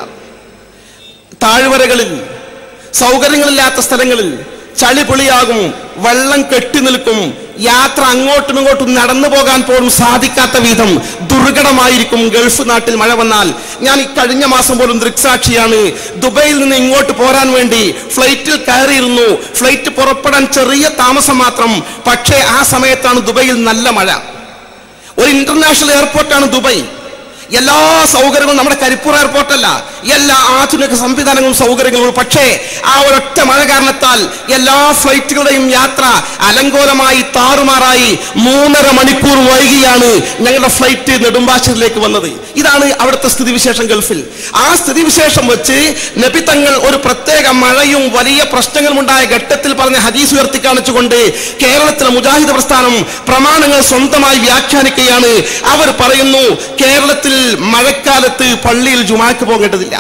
താഴ്വരകളിൽ സൗകര്യങ്ങളില്ലാത്ത സ്ഥലങ്ങളിൽ ചളി പൊളിയാകും വെള്ളം കെട്ടി നിൽക്കും യാത്ര അങ്ങോട്ടും ഇങ്ങോട്ടും നടന്നു പോകാൻ പോലും സാധിക്കാത്ത വിധം ദുർഘടമായിരിക്കും ഗൾഫ് നാട്ടിൽ മഴ വന്നാൽ ഞാൻ ഈ കഴിഞ്ഞ മാസം പോലും ദൃക്സാക്ഷിയാണ് ദുബൈയിൽ നിന്ന് ഇങ്ങോട്ട് പോരാൻ വേണ്ടി ഫ്ലൈറ്റിൽ കയറിയിരുന്നു ഫ്ലൈറ്റ് പുറപ്പെടാൻ ചെറിയ താമസം മാത്രം പക്ഷേ ആ സമയത്താണ് ദുബൈയിൽ നല്ല മഴ ഒരു ഇന്റർനാഷണൽ എയർപോർട്ടാണ് ദുബൈ എല്ലാ സൗകര്യങ്ങളും നമ്മുടെ കരിപ്പൂർ എയർപോർട്ടല്ല എല്ലാ ആധുനിക സംവിധാനങ്ങളും സൗകര്യങ്ങളും പക്ഷേ ആ ഒരൊറ്റ മഴ കാരണത്താൽ എല്ലാ ഫ്ലൈറ്റുകളുടെയും യാത്ര അലങ്കോലമായി താറുമാറായി മൂന്നര മണിക്കൂർ വൈകിയാണ് ഞങ്ങളുടെ ഫ്ലൈറ്റ് നെടുമ്പാശ്ശേരിയിലേക്ക് വന്നത് ഇതാണ് അവിടുത്തെ സ്ഥിതിവിശേഷം ഗൾഫിൽ ആ സ്ഥിതിവിശേഷം വെച്ച് നബി തങ്ങൾ ഒരു പ്രത്യേക മഴയും വലിയ പ്രശ്നങ്ങളും ഉണ്ടായ ഘട്ടത്തിൽ പറഞ്ഞ ഹദീസ് ഉയർത്തി കാണിച്ചുകൊണ്ട് കേരളത്തിലെ മുജാഹിദ് പ്രസ്ഥാനം പ്രമാണങ്ങൾ സ്വന്തമായി വ്യാഖ്യാനിക്കുകയാണ് അവർ പറയുന്നു കേരളത്തിൽ മഴക്കാലത്ത് പള്ളിയിൽ ജുമാക്ക് പോകേണ്ടതില്ല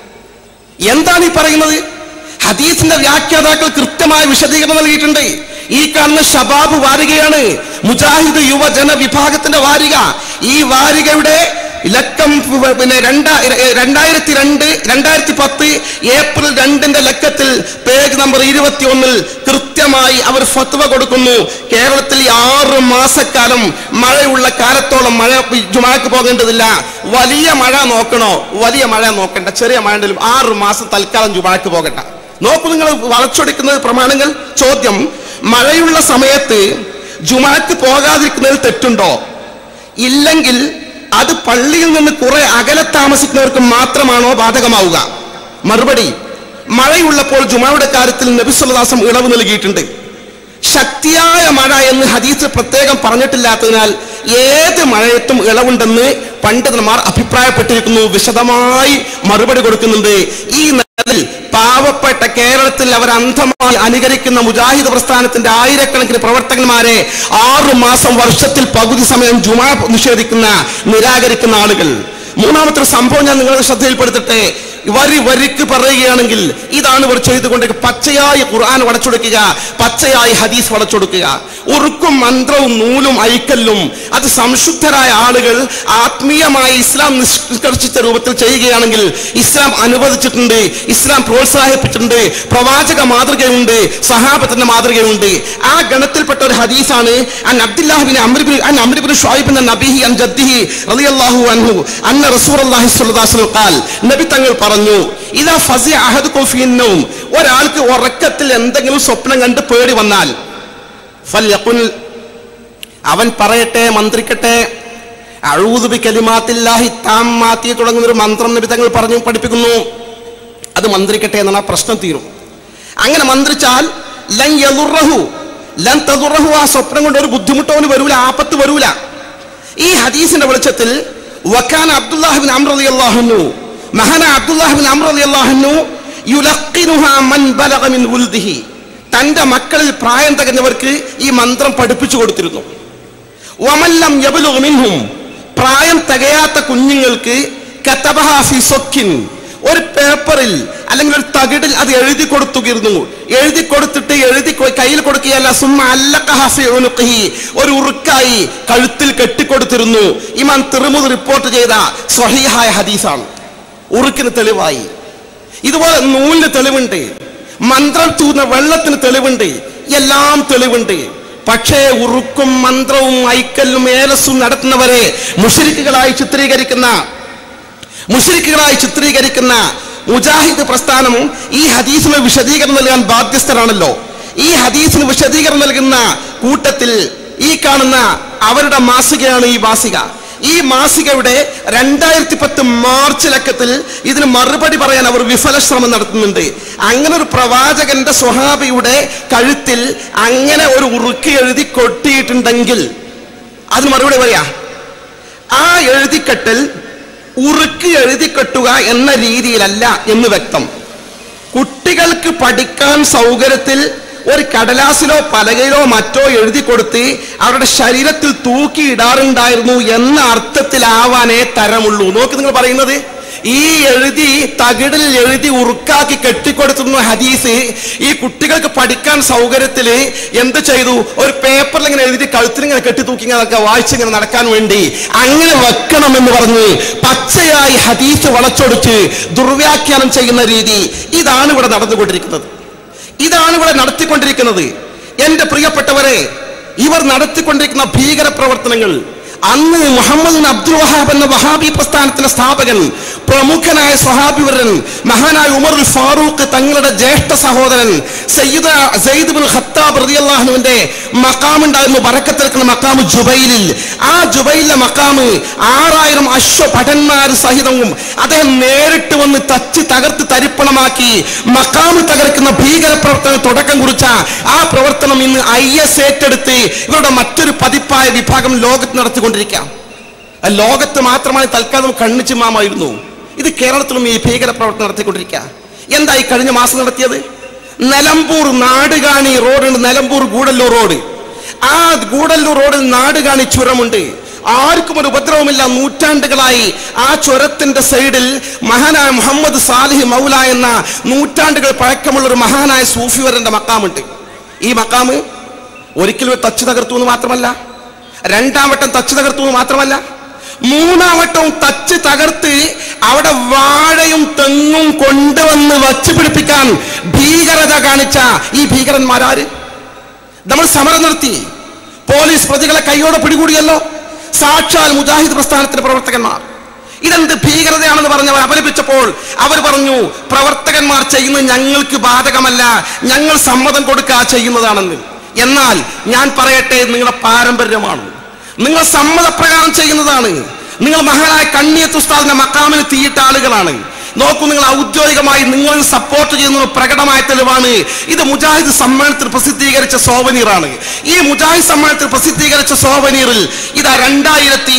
എന്താണ് ഈ പറയുന്നത് ഹദീസിന്റെ വ്യാഖ്യാതാക്കൾ കൃത്യമായ വിശദീകരണം നൽകിയിട്ടുണ്ട് ഈ കാണുന്ന ഷബാബ് വാരികയാണ് മുജാഹിദ് യുവജന വിഭാഗത്തിന്റെ വാരിക ഈ വാരികയുടെ ലക്കം പിന്നെ രണ്ടാ രണ്ടായിരത്തി രണ്ട് രണ്ടായിരത്തി പത്ത് ഏപ്രിൽ രണ്ടിന്റെ ലക്കത്തിൽ പേജ് നമ്പർ ഇരുപത്തി ഒന്നിൽ കൃത്യമായി അവർ ഫത്വ കൊടുക്കുന്നു കേരളത്തിൽ ഈ ആറ് മാസക്കാലം മഴയുള്ള കാലത്തോളം മഴ ജുമാക്ക് പോകേണ്ടതില്ല വലിയ മഴ നോക്കണോ വലിയ മഴ നോക്കണ്ട ചെറിയ മഴ ഉണ്ടെങ്കിലും ആറ് മാസം തൽക്കാലം ജുമാക്ക് പോകട്ടെ നോക്കൂ നിങ്ങൾ വളച്ചൊടിക്കുന്നത് പ്രമാണങ്ങൾ ചോദ്യം മഴയുള്ള സമയത്ത് ജുമാക്ക് പോകാതിരിക്കുന്നതിൽ തെറ്റുണ്ടോ ഇല്ലെങ്കിൽ അത് പള്ളിയിൽ നിന്ന് കുറെ അകലെ താമസിക്കുന്നവർക്ക് മാത്രമാണോ ബാധകമാവുക മറുപടി മഴയുള്ളപ്പോൾ ജുമായുടെ കാര്യത്തിൽ നബിസ്വല്ലാസം ഇളവ് നൽകിയിട്ടുണ്ട് ശക്തിയായ മഴ എന്ന് ഹദീസ് പ്രത്യേകം പറഞ്ഞിട്ടില്ലാത്തതിനാൽ ഏത് മഴയത്തും ഇളവുണ്ടെന്ന് പണ്ഡിതന്മാർ അഭിപ്രായപ്പെട്ടിരിക്കുന്നു വിശദമായി മറുപടി കൊടുക്കുന്നുണ്ട് ഈ നിലയിൽ പാവപ്പെട്ട കേരളത്തിൽ അവർ അന്ധമായി അനുകരിക്കുന്ന മുജാഹിദ് പ്രസ്ഥാനത്തിന്റെ ആയിരക്കണക്കിന് പ്രവർത്തകന്മാരെ ആറു മാസം വർഷത്തിൽ പകുതി സമയം ജുമാ നിഷേധിക്കുന്ന നിരാകരിക്കുന്ന ആളുകൾ മൂന്നാമത്തെ ഒരു സംഭവം ഞാൻ നിങ്ങളുടെ ശ്രദ്ധയിൽപ്പെടുത്തട്ടെ വരി വരിക്ക് പറയുകയാണെങ്കിൽ ഇതാണ് ഇവർ ചെയ്തുകൊണ്ട് പച്ചയായി ഖുർആൻ വളച്ചൊടുക്കുക പച്ചയായി ഹദീസ് വളച്ചൊടുക്കുക ഉറുക്കും മന്ത്രവും നൂലും ഐക്കല്ലും അത് സംശുദ്ധരായ ആളുകൾ ആത്മീയമായി ഇസ്ലാം നിഷ്കർഷിച്ച രൂപത്തിൽ ചെയ്യുകയാണെങ്കിൽ ഇസ്ലാം അനുവദിച്ചിട്ടുണ്ട് ഇസ്ലാം പ്രോത്സാഹിപ്പിച്ചിട്ടുണ്ട് പ്രവാചക മാതൃകയുണ്ട് സഹാബത്തിന്റെ മാതൃകയുണ്ട് ആ ഗണത്തിൽപ്പെട്ട ഒരു ഹദീസാണ് അൻ അബ്ദുല്ലാഹിബിൻ അമ്രിബിൻ അൻ അമ്രിബിൻ ഷുഐബിൻ നബിഹി അൻ ജദ്ദിഹി റളിയല്ലാഹു അൻഹു അന്ന റസൂലുള്ളാഹി സ്വല്ലല്ലാഹു അലൈഹി വസല്ലം ഖാൽ നബി തങ്ങൾ പറഞ്ഞു ഇതാ ഫസി അഹദുക്കും ഫീന്നവും ഒരാൾക്ക് ഉറക്കത്തിൽ എന്തെങ്കിലും സ്വപ്നം കണ്ട് പേടി വന്നാൽ ഫൽയഖുൽ അവൻ പറയട്ടെ മന്ത്രിക്കട്ടെ അഴൂതുബി കലിമാത്തില്ലാഹി താമാത്തി തുടങ്ങുന്ന ഒരു മന്ത്രം നബി തങ്ങൾ പറഞ്ഞു പഠിപ്പിക്കുന്നു അത് മന്ത്രിക്കട്ടെ എന്നാണ് ആ പ്രശ്നം തീരും അങ്ങനെ മന്ത്രിച്ചാൽ ലൻ യദുറഹു ലൻ തദുറഹു ആ സ്വപ്നം കൊണ്ട് ഒരു ബുദ്ധിമുട്ടവന് വരൂല ആപത്ത് വരൂല ഈ ഹദീസിന്റെ വെളിച്ചത്തിൽ വക്കാൻ അബ്ദുല്ലാഹിബിൻ അമ്ര അള്ളാഹുന്നു മഹാന അബ്ദുല്ലാഹിബിൻ അമ്ര അള്ളാഹുന്നു യുലഖിനുഹാ മൻ ബലഗ മിൻ ഉൽദിഹി തന്റെ മക്കളിൽ പ്രായം തികഞ്ഞവർക്ക് ഈ മന്ത്രം പഠിപ്പിച്ചു കൊടുത്തിരുന്നു വമല്ലം യബ്ലുഗ മിൻഹും പ്രായം തികയാത്ത കുഞ്ഞുങ്ങൾക്ക് കതബഹ ഫി സൊക്കിൻ ഒരു പേപ്പറിൽ അല്ലെങ്കിൽ ഒരു തകിടിൽ അത് എഴുതി കൊടുത്തുകിരുന്നു എഴുതി കൊടുത്തിട്ട് എഴുതി കൊ- കയ്യിൽ കൊടുക്കുകയല്ല സുമ്മ അല്ലഖഹ ഫി ഉനുഖിഹി. ഒരു ഉറുക്കായി കഴുത്തിൽ കെട്ടിക്കൊടുത്തിരുന്നു ഇമാം തിരുമുത് റിപ്പോർട്ട് ചെയ്ത സ്വഹീഹായ ഹദീസാണ് ഉറുക്കിന് തെളിവായി ഇതുപോലെ നൂലിന് തെളിവുണ്ട് മന്ത്രം തൂന്ന വെള്ളത്തിന് തെളിവുണ്ട് എല്ലാം തെളിവുണ്ട് പക്ഷേ ഉറുക്കും മന്ത്രവും ഐക്കല്ലും ഏലസും നടത്തുന്നവരെ മുഷരിക്കുകളായി ചിത്രീകരിക്കുന്ന മുഷരിക്കുകളായി ചിത്രീകരിക്കുന്ന മുജാഹിദ് പ്രസ്ഥാനം ഈ ഹദീസിന് വിശദീകരണം നൽകാൻ ബാധ്യസ്ഥരാണല്ലോ ഈ ഹദീസിന് വിശദീകരണം നൽകുന്ന കൂട്ടത്തിൽ ഈ കാണുന്ന അവരുടെ മാസികയാണ് ഈ മാസിക ഈ മാസികയുടെ രണ്ടായിരത്തി പത്ത് മാർച്ച് ലക്കത്തിൽ ഇതിന് മറുപടി പറയാൻ അവർ വിഫല ശ്രമം നടത്തുന്നുണ്ട് അങ്ങനെ ഒരു പ്രവാചകന്റെ സ്വഹാബിയുടെ കഴുത്തിൽ അങ്ങനെ ഒരു ഉറുക്കി എഴുതി കൊട്ടിയിട്ടുണ്ടെങ്കിൽ അതിന് മറുപടി പറയാ ആ എഴുതിക്കെട്ടിൽ ഉറുക്കി എഴുതിക്കെട്ടുക എന്ന രീതിയിലല്ല എന്ന് വ്യക്തം കുട്ടികൾക്ക് പഠിക്കാൻ സൗകര്യത്തിൽ ഒരു കടലാസിലോ പലകയിലോ മറ്റോ എഴുതി കൊടുത്ത് അവരുടെ ശരീരത്തിൽ തൂക്കിയിടാറുണ്ടായിരുന്നു എന്ന അർത്ഥത്തിലാവാനേ തരമുള്ളൂ നോക്കി നിങ്ങൾ പറയുന്നത് ഈ എഴുതി തകിടിൽ എഴുതി ഉറുക്കാക്കി കെട്ടിക്കൊടുത്തുന്ന ഹദീസ് ഈ കുട്ടികൾക്ക് പഠിക്കാൻ സൗകര്യത്തില് എന്ത് ചെയ്തു ഒരു പേപ്പറിൽ ഇങ്ങനെ എഴുതി കഴുത്തിൽ ഇങ്ങനെ കെട്ടി തൂക്കി ഇങ്ങനെ വായിച്ചിങ്ങനെ നടക്കാൻ വേണ്ടി അങ്ങനെ വെക്കണം എന്ന് പറഞ്ഞ് പച്ചയായി ഹദീസ് വളച്ചൊടിച്ച് ദുർവ്യാഖ്യാനം ചെയ്യുന്ന രീതി ഇതാണ് ഇവിടെ നടന്നുകൊണ്ടിരിക്കുന്നത് ഇതാണ് ഇവിടെ നടത്തിക്കൊണ്ടിരിക്കുന്നത് എന്റെ പ്രിയപ്പെട്ടവരെ ഇവർ നടത്തിക്കൊണ്ടിരിക്കുന്ന ഭീകര പ്രവർത്തനങ്ങൾ അന്ന് മുഹമ്മദ് ബിൻ അബ്ദുൽ വഹാബ് എന്ന വഹാബി പ്രസ്ഥാനത്തിന്റെ സ്ഥാപകൻ പ്രമുഖനായ സ്വഹാബിവരൻ മഹാനായ ഉമർ ഉൽ ഫാറൂഖ് തങ്ങളുടെ ജ്യേഷ്ഠ സഹോദരൻ സയ്യിദ് സയ്യിദ് ബിൻ ഖത്താബ് റളിയല്ലാഹുവിന്റെ മക്കാം ഉണ്ടായിരുന്നു ബറക്കത്തിൽക്കുന്ന മക്കാമ് ജുബൈലിൽ ആ ജുബൈലിലെ മക്കാമ് ആറായിരം അശ്വ ഭടന്മാർ സഹിതവും അദ്ദേഹം നേരിട്ട് വന്ന് തച്ച് തകർത്ത് തരിപ്പണമാക്കി മക്കാമ് തകർക്കുന്ന ഭീകര പ്രവർത്തനം തുടക്കം കുറിച്ച ആ പ്രവർത്തനം ഇന്ന് ഐ എസ് ഏറ്റെടുത്ത് ഇവരുടെ മറ്റൊരു പതിപ്പായ വിഭാഗം ലോകത്ത് നടത്തിക്കൊണ്ടിരിക്കാം ആ ലോകത്ത് മാത്രമായി തൽക്കാലം കണ്ണിച്ചു മാമായിരുന്നു ഇത് കേരളത്തിലും ഈ ഭീകര പ്രവർത്തനം നടത്തിക്കൊണ്ടിരിക്കുക എന്തായി കഴിഞ്ഞ മാസം നടത്തിയത് നിലമ്പൂർ നാടുകാണി റോഡുണ്ട് നിലമ്പൂർ ഗൂഡല്ലൂർ റോഡ് ആ ഗൂഡല്ലൂർ റോഡിൽ നാടുകാണി ചുരമുണ്ട് ആർക്കും ഒരു ഉപദ്രവമില്ല നൂറ്റാണ്ടുകളായി ആ ചുരത്തിന്റെ സൈഡിൽ മഹാനായ മുഹമ്മദ് സാലിഹ് മൗല എന്ന നൂറ്റാണ്ടുകൾ പഴക്കമുള്ള ഒരു മഹാനായ സൂഫിവരന്റെ മക്കാമുണ്ട് ഈ മക്കാമ് ഒരിക്കലും തച്ച് തകർത്തു എന്ന് മാത്രമല്ല രണ്ടാം വട്ടം തച്ച് തകർത്തു എന്ന് മാത്രമല്ല മൂന്നാം വട്ടവും തച്ച് തകർത്ത് അവിടെ വാഴയും തെങ്ങും കൊണ്ടുവന്ന് വച്ച് പിടിപ്പിക്കാൻ ഭീകരത കാണിച്ച ഈ ഭീകരന്മാരാര് നമ്മൾ സമരം നടത്തി പോലീസ് പ്രതികളെ കൈയോടെ പിടികൂടിയല്ലോ സാക്ഷാൽ മുജാഹിദ് പ്രസ്ഥാനത്തിന്റെ പ്രവർത്തകന്മാർ ഇതെന്ത് ഭീകരതയാണെന്ന് പറഞ്ഞവർ അപലപിച്ചപ്പോൾ അവർ പറഞ്ഞു പ്രവർത്തകന്മാർ ചെയ്യുന്നത് ഞങ്ങൾക്ക് ബാധകമല്ല ഞങ്ങൾ സമ്മതം കൊടുക്കാ ചെയ്യുന്നതാണെന്ന് എന്നാൽ ഞാൻ പറയട്ടെ ഇത് നിങ്ങളുടെ പാരമ്പര്യമാണ് നിങ്ങൾ സമ്മതപ്രകാരം ചെയ്യുന്നതാണ് നിങ്ങൾ മഹാനായ കണ്ണിയത്ത് ഉസ്താദിന്റെ മക്കാമിന് തീയിട്ട ആളുകളാണ് നോക്കൂ നിങ്ങൾ ഔദ്യോഗികമായി നിങ്ങൾ സപ്പോർട്ട് ചെയ്യുന്ന പ്രകടമായ തെളിവാണ് ഇത് മുജാഹിദ് സമ്മേളനത്തിൽ പ്രസിദ്ധീകരിച്ച സോവനീറാണ് ഈ മുജാഹിദ് സമ്മേളനത്തിൽ പ്രസിദ്ധീകരിച്ച സോവനീറിൽ ഇതാ രണ്ടായിരത്തി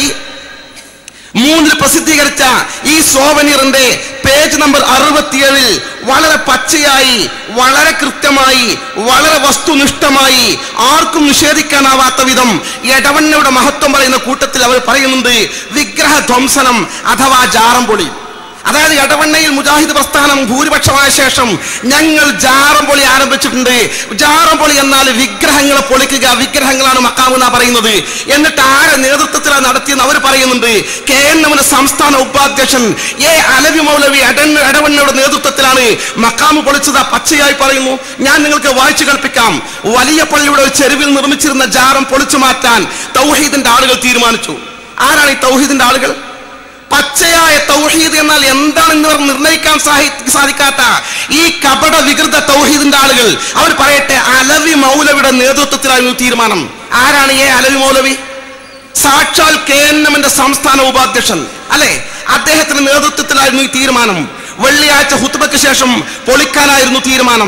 മൂന്നിൽ പ്രസിദ്ധീകരിച്ച ഈ സോവനീറിന്റെ പേജ് നമ്പർ അറുപത്തിയേഴിൽ വളരെ പച്ചയായി വളരെ കൃത്യമായി വളരെ വസ്തുനിഷ്ഠമായി ആർക്കും നിഷേധിക്കാനാവാത്ത വിധം എടവണ്ണയുടെ മഹത്വം പറയുന്ന കൂട്ടത്തിൽ അവർ പറയുന്നുണ്ട് വിഗ്രഹ ധ്വംസനം അഥവാ ജാറംപൊളി അതായത് എടവണ്ണയിൽ മുജാഹിദ് പ്രസ്ഥാനം ഭൂരിപക്ഷമായ ശേഷം ഞങ്ങൾ ജാറംപൊളി ആരംഭിച്ചിട്ടുണ്ട് ജാറംപൊളി എന്നാൽ വിഗ്രഹങ്ങളെ പൊളിക്കുക വിഗ്രഹങ്ങളാണ് മക്കാമെന്നാ പറയുന്നത് എന്നിട്ട് ആരെ നേതൃത്വത്തിലാണ് നടത്തിയെന്ന് അവർ പറയുന്നുണ്ട് കെ എൻ എമ്മിന്റെ സംസ്ഥാന ഉപാധ്യക്ഷൻ എ അലവി മൗലവി എടന്ന എടവണ്ണയുടെ നേതൃത്വത്തിലാണ് മക്കാമ് പൊളിച്ചത് ആ പച്ചയായി പറയുന്നു ഞാൻ നിങ്ങൾക്ക് വായിച്ചു കേൾപ്പിക്കാം വലിയ പള്ളിയുടെ ഒരു ചെരുവിൽ നിർമ്മിച്ചിരുന്ന ജാറം പൊളിച്ചു മാറ്റാൻ തൗഹീദിന്റെ ആളുകൾ തീരുമാനിച്ചു ആരാണ് ഈ തൗഹീദിന്റെ ആളുകൾ പച്ചയായ തൗഹീദ് എന്നാൽ എന്താണെന്ന് ഇവർ നിർണ്ണയിക്കാൻ സാഹി- സാധിക്കാത്ത ഈ കപട വികൃത തൗഹീദിന്റെ ആളുകൾ അവർ പറയട്ടെ അലവി മൗലവിയുടെ നേതൃത്വത്തിലായിരുന്നു തീരുമാനം ആരാണ് ഈ അലവി മൗലവി സാക്ഷാൽ കെ എൻ എമ്മിന്റെ സംസ്ഥാന ഉപാധ്യക്ഷൻ അല്ലെ അദ്ദേഹത്തിന്റെ നേതൃത്വത്തിലായിരുന്നു ഈ തീരുമാനം വെള്ളിയാഴ്ച ഹുത്തുബയ്ക്ക് ശേഷം പൊളിക്കാനായിരുന്നു തീരുമാനം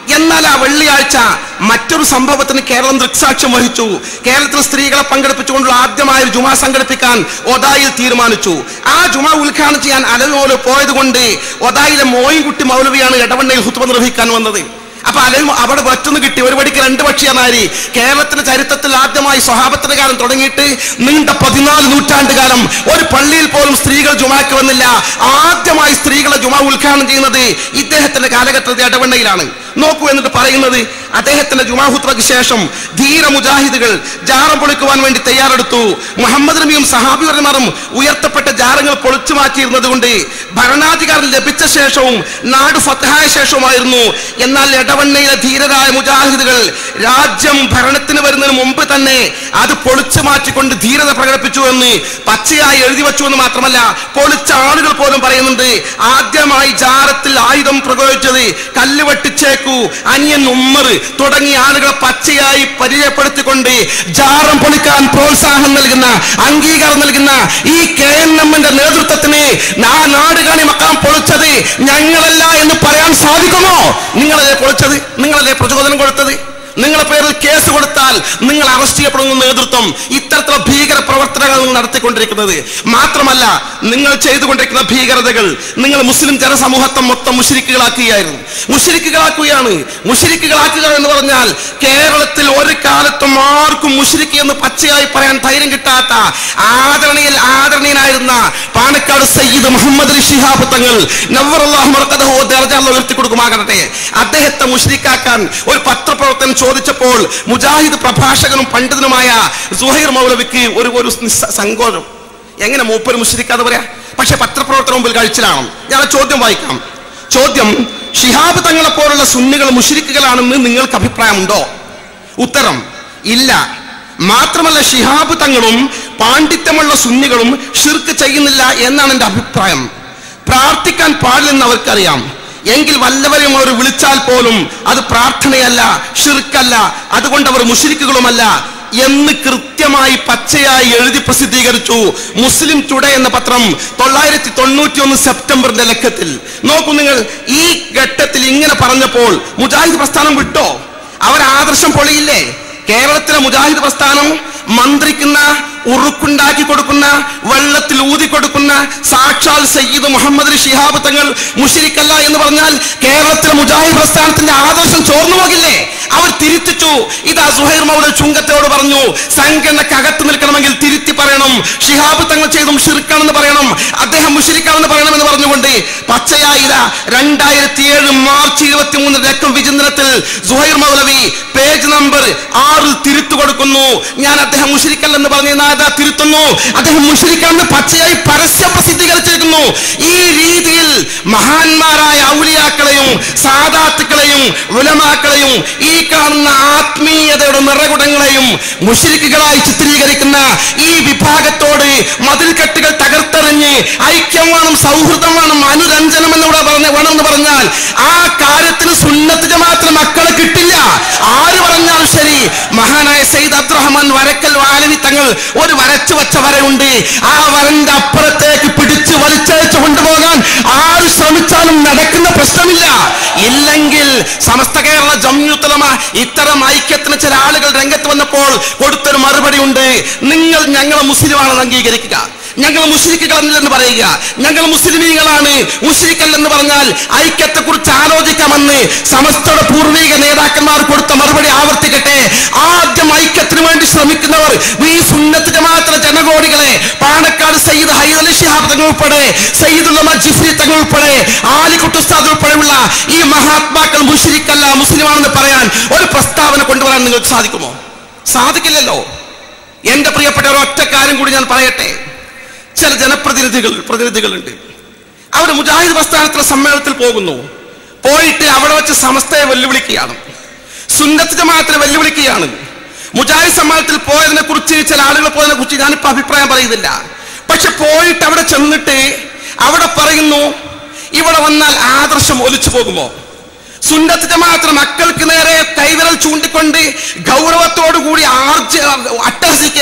എന്നാൽ ആ വെള്ളിയാഴ്ച മറ്റൊരു സംഭവത്തിന് കേരളം ദൃക്സാക്ഷ്യം വഹിച്ചു കേരളത്തിൽ സ്ത്രീകളെ പങ്കെടുപ്പിച്ചുകൊണ്ടുള്ള ആദ്യമായ ഒരു ജുമ സംഘടിപ്പിക്കാൻ ഒതായിൽ തീരുമാനിച്ചു ആ ജുമ ഉദ്ഘാടനം ചെയ്യാൻ അലമോല് പോയത് കൊണ്ട് ഒതായിലെ മോയിൻകുട്ടി മൗലവിയാണ് ഇടവണ്ണയിൽ ഹുത്തുബ നിർവഹിക്കാൻ വന്നത് അപ്പൊ അലയും അവിടെ മറ്റൊന്ന് കിട്ടി ഒരു പടിക്ക് രണ്ട് പക്ഷിയനാരി കേരളത്തിന്റെ ചരിത്രത്തിൽ ആദ്യമായി സ്വഹാബത്തിന്റെ കാലം തുടങ്ങിയിട്ട് നീണ്ട പതിനാല് നൂറ്റാണ്ട് കാലം ഒരു പള്ളിയിൽ പോലും സ്ത്രീകൾ ജുമാക്ക് വന്നില്ല ആദ്യമായി സ്ത്രീകളെ ജുമ ഉദ്ഘാടനം ചെയ്യുന്നത് ഇദ്ദേഹത്തിന്റെ കാലഘട്ടത്തിൽ ഇടവണ്ണയിലാണ് നോക്കൂ എന്നിട്ട് പറയുന്നത് അദ്ദേഹത്തിന്റെ ജുമാഹുത്രയ്ക്ക് ശേഷം ധീര മുജാഹിദുകൾ ജാറം പൊളിക്കുവാൻ വേണ്ടി തയ്യാറെടുത്തു മുഹമ്മദ് നബിയും സഹാബിവരന്മാരും ഉയർത്തപ്പെട്ട ജാറങ്ങൾ പൊളിച്ചു മാറ്റിയിരുന്നത് കൊണ്ട് ഭരണാധികാരം ലഭിച്ച ശേഷവും നാട് ഫത്തഹായ ശേഷവുമായിരുന്നു എന്നാൽ ഇടവണ്ണയിലെ ധീരരായ മുജാഹിദുകൾ രാജ്യം ഭരണത്തിന് വരുന്നതിന് മുമ്പ് തന്നെ അത് പൊളിച്ചു മാറ്റിക്കൊണ്ട് ധീരത പ്രകടിപ്പിച്ചു എന്ന് പച്ചയായി എഴുതി വെച്ചു എന്ന് മാത്രമല്ല പൊളിച്ച ആളുകൾ പോലും പറയുന്നുണ്ട് ആദ്യമായി ജാറത്തിൽ ആയുധം പ്രയോഗിച്ചത് കല്ല് വെട്ടിച്ചേക്കു അനിയൻ ഉമ്മർ തുടങ്ങിയ ആളുകളെ പച്ചയായി പരിചയപ്പെടുത്തിക്കൊണ്ട് ജാറം പൊളിക്കാൻ പ്രോത്സാഹനം നൽകുന്ന അംഗീകാരം നൽകുന്ന ഈ കെ എൻ എമ്മിന്റെ നേതൃത്വത്തിന് ആ നാടുകാണി മക്കാം പൊളിച്ചത് ഞങ്ങളല്ല എന്ന് പറയാൻ സാധിക്കുമോ നിങ്ങളല്ലേ പൊളിച്ചത് നിങ്ങളല്ലേ പ്രചോദനം കൊടുത്തത് നിങ്ങളുടെ പേരിൽ കേസ് കൊടുത്താൽ നിങ്ങൾ അറസ്റ്റ് ചെയ്യപ്പെടുന്ന നേതൃത്വം ഇത്തരത്തിലുള്ള ഭീകര പ്രവർത്തനങ്ങൾ നിങ്ങൾ നടത്തിക്കൊണ്ടിരിക്കുന്നത് മാത്രമല്ല നിങ്ങൾ ചെയ്തുകൊണ്ടിരിക്കുന്ന ഭീകരതകൾ നിങ്ങൾ മുസ്ലിം ജനസമൂഹത്തെ മൊത്തം മുഷിരിക്കുകളാക്കുകയായിരുന്നു മുഷിരിക്കുകളാക്കുകയാണ് മുഷിരിക്കുകളാക്കുക എന്ന് പറഞ്ഞാൽ കേരളത്തിൽ ഒരു കാലത്തും ആർക്കും മുഷിരിക്ക് എന്ന് പച്ചയായി പറയാൻ ധൈര്യം കിട്ടാത്ത ആദരണീയൽ ആദരണീയനായിരുന്ന പാണക്കാട് സയ്യിദ് മുഹമ്മദ് അലി ശിഹാബ് തങ്ങൾ നവ്വറല്ലാഹു മർക്കദഹു ദർജ അല്ലാഹ് ഉയർത്തി കൊടുക്കുമാകട്ടെ അദ്ദേഹത്തെ മുഷ്രിക്കാക്കാൻ ഒരു പത്രപ്രവർത്തകൻ ചോദിച്ചപ്പോൾ മുജാഹിദ് പ്രഭാഷകനും പണ്ഡിതനുമായ സുഹൈർ മൗലവിക്ക് ഒരു ഒരു നിസ്സ- സങ്കോചം എങ്ങനെ മൂപ്പര് മുഷ്രിക്കാതെ പറയാ പക്ഷെ പത്രപ്രവർത്തനം മുമ്പിൽ കഴിച്ചിലാണ് ഞാൻ ആ ചോദ്യം വായിക്കാം ചോദ്യം ഷിഹാബ് തങ്ങളെ പോലുള്ള സുന്നികൾ മുഷിരിക്കുകളാണെന്ന് നിങ്ങൾക്ക് അഭിപ്രായമുണ്ടോ ഉത്തരം ഇല്ല മാത്രമല്ല ഷിഹാബ് തങ്ങളും പാണ്ഡിത്യമുള്ള സുന്നികളും ഷിർക്ക് ചെയ്യുന്നില്ല എന്നാണ് എൻ്റെ അഭിപ്രായം പ്രാർത്ഥിക്കാൻ പാടില്ലെന്ന് അവർക്കറിയാം എങ്കിൽ വല്ലവരെയും അവർ വിളിച്ചാൽ പോലും അത് പ്രാർത്ഥനയല്ല ഷിർക്കല്ല അതുകൊണ്ട് അവർ മുഷിരിക്കുകളുമല്ല എന്ന് കൃത്യമായി പച്ചയായി എഴുതി പ്രസിദ്ധീകരിച്ചു മുസ്ലിം ടുഡേ എന്ന പത്രം തൊള്ളായിരത്തി തൊണ്ണൂറ്റി ഒന്ന് സെപ്റ്റംബറിന്റെ ലക്കത്തിൽ നോക്കൂ നിങ്ങൾ ഈ ഘട്ടത്തിൽ ഇങ്ങനെ പറഞ്ഞപ്പോൾ മുജാഹിദ് പ്രസ്ഥാനം വിട്ടോ അവർ ആദർശം പൊളിയില്ലേ കേരളത്തിലെ മുജാഹിദ് പ്രസ്ഥാനം മന്ത്രിക്കുന്ന ഉറുക്കുണ്ടാക്കി കൊടുക്കുന്ന വെള്ളത്തിൽ ഊതി കൊടുക്കുന്ന സാക്ഷാൽ സയ്യിദ് മുഹമ്മദ് അലി ശിഹാബ് തങ്ങൾ മുഷിരിക്കല്ല എന്ന് പറഞ്ഞാൽ കേരളത്തിലെ മുജാഹിദ് പ്രസ്ഥാനത്തിന്റെ ആദർശം ചോർന്നു പോകില്ലേ അവർ തിരുത്തിച്ചു ഇതാ സുഹൈർ മൗല ചുങ്കത്തോട് പറഞ്ഞു സംഘടനക്കകത്ത് നിൽക്കണമെങ്കിൽ തിരുത്തി പറയണം ഷിഹാബ് തങ്ങൾ ചെയ്തും ഷിർക്കാണെന്ന് പറയണം അദ്ദേഹം മുഷിരിക്കാണെന്ന് പറയണമെന്ന് പറഞ്ഞുകൊണ്ട് പച്ചയായി ഇതാ രണ്ടായിരത്തി ഏഴ് മാർച്ച് ഇരുപത്തി മൂന്ന് രക്കം വിചിന്തനത്തിൽ സുഹൈർ മൗലവി പേജ് നമ്പർ ആറിൽ തിരുത്തു കൊടുക്കുന്നു ഞാൻ അദ്ദേഹം മുഷിരിക്കല്ലെന്ന് പറഞ്ഞ ഇതാ തിരുത്തുന്നു അദ്ദേഹം മുഷിരിക്കാണെന്ന് പച്ചയായി പരസ്യം പ്രസിദ്ധീകരിച്ചിരിക്കുന്നു ഈ രീതിയിൽ മഹാന്മാരായ ഔലിയാക്കളെയും സാദാത്തുക്കളെയും ഉലമാക്കളെയും ഈ കാണുന്ന ആത്മീയതയുടെ നിറകുടങ്ങളെയും മുഷിരിക്കുകളായി ചിത്രീകരിക്കുന്ന ഈ വിഭാഗത്തോട് മതിൽക്കെട്ടുകൾ തകർത്തെറിഞ്ഞ് ഐക്യം വേണം സൗഹൃദം വേണം അനുരഞ്ജനം എന്നിവിടെ പറഞ്ഞ വേണമെന്ന് പറഞ്ഞാൽ ആ കാര്യത്തിന് സുന്നത്ത് ജമാഅത്തിന് മക്കളെ കിട്ടില്ല ആര് പറഞ്ഞാലും ശരി മഹാനായ സയ്യിദ് അബ്ദുറഹ്മാൻ വരക്കൽ വാലവി തങ്ങൾ ഒരു വരച്ചു വെച്ച വരയുണ്ട് ആ വരന്റെ അപ്പുറത്തേക്ക് പിടിച്ച് വലിച്ചയച്ചു കൊണ്ടുപോകാൻ ആര് ശ്രമിച്ചാലും നടക്കുന്ന പ്രശ്നമില്ല ഇല്ലെങ്കിൽ സമസ്ത കേരള ജമ്യുത്തലമ ഇത്തരം ഐക്യത്തിന് ചില ആളുകൾ രംഗത്ത് വന്നപ്പോൾ കൊടുത്തൊരു മറുപടി ഉണ്ട് നിങ്ങൾ ഞങ്ങളെ മുസ്ലിമാണെന്ന് അംഗീകരിക്കുക ഞങ്ങൾ മുസ്ലിക്കുകളെന്ന് പറയുക ഞങ്ങൾ മുസ്ലിമീങ്ങളാണ് മുസ്ലിക്കല്ലെന്ന് പറഞ്ഞാൽ ഐക്യത്തെ കുറിച്ച് ആലോചിക്കാമെന്ന് സമസ്തയുടെ പൂർവിക നേതാക്കന്മാർ കൊടുത്ത മറുപടി ആവർത്തിക്കട്ടെ ആദ്യം ഐക്യത്തിന് വേണ്ടി ശ്രമിക്കുന്നവർ ഈ സുന്നത്ത് ജമാഅത്തിലെ ജനകോടികളെ പാണക്കാട് സയ്യിദ് ഹൈദ് അലി ശിഹാബ് തങ്ങൾ ഉൾപ്പെടെ സയ്യിദുല്ലമ ജിഫ്രി തങ്ങൾ ഉൾപ്പെടെ ആലിക്കുട്ട് ഉസ്താദ് ഉൾപ്പെടെയുള്ള ഈ മഹാത്മാക്കൾ മുസ്ലിക്കല്ല മുസ്ലിമാണെന്ന് പറയാൻ ഒരു പ്രസ്താവന കൊണ്ടുവരാൻ നിങ്ങൾക്ക് സാധിക്കുമോ സാധിക്കില്ലല്ലോ എന്റെ പ്രിയപ്പെട്ട ഒരു ഒറ്റ കാര്യം കൂടി ഞാൻ പറയട്ടെ ചില ജനപ്രതിനിധികൾ പ്രതിനിധികളുണ്ട് അവർ മുജാഹിദ് പ്രസ്ഥാനത്തിലെ സമ്മേളനത്തിൽ പോകുന്നു പോയിട്ട് അവിടെ വെച്ച് സമസ്തയെ വെല്ലുവിളിക്കുകയാണ് സുന്നത്ത് ജമാഅത്തിനെ വെല്ലുവിളിക്കുകയാണ് മുജാഹിദ് സമ്മേളനത്തിൽ പോയതിനെ കുറിച്ച് ചില ആളുകൾ പോയതിനെ കുറിച്ച് ഞാനിപ്പോ അഭിപ്രായം പറയുന്നില്ല പക്ഷെ പോയിട്ട് അവിടെ ചെന്നിട്ട് അവിടെ പറയുന്നു ഇവിടെ വന്നാൽ ആദർശം ഒലിച്ചു പോകുമോ സുന്നത്ത് ജമാഅത്തിന് മക്കൾക്ക് നേരെ കൈവിരൽ ചൂണ്ടിക്കൊണ്ട് ഗൗരവത്തോടു കൂടി ആർജ അട്ടഹസിക്കുക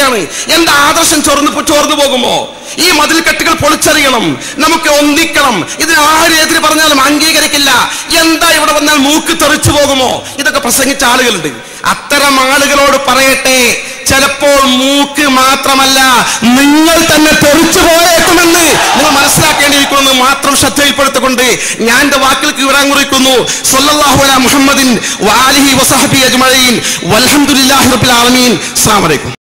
പറയുകയാണ് എന്റെ ആദർശം ചോർന്ന് ചോർന്നു പോകുമോ ഈ മതിൽക്കെട്ടുകൾ പൊളിച്ചെറിയണം നമുക്ക് ഒന്നിക്കണം ഇതിന് ആര് എതിര് പറഞ്ഞാലും അംഗീകരിക്കില്ല എന്താ ഇവിടെ വന്നാൽ മൂക്ക് തെറിച്ചു പോകുമോ ഇതൊക്കെ പ്രസംഗിച്ച ആളുകളുണ്ട് അത്തരം ആളുകളോട് പറയട്ടെ ചിലപ്പോൾ മൂക്ക് മാത്രമല്ല നിങ്ങൾ തന്നെ തെറിച്ചു പോയേക്കുമെന്ന് നിങ്ങൾ മനസ്സിലാക്കേണ്ടിയിരിക്കുന്നു മാത്രം ശ്രദ്ധയിൽപ്പെടുത്തിക്കൊണ്ട് ഞാൻ എന്റെ വാക്കുകൾക്ക് വിവരം കുറിക്കുന്നു സല്ലല്ലാഹു അലാ മുഹമ്മദിൻ വാലിഹി വസഹബി അജ്മഈൻ വൽഹംദുലില്ലാഹി റബ്ബിൽ ആലമീൻ അസ്സലാമു അലൈക്കും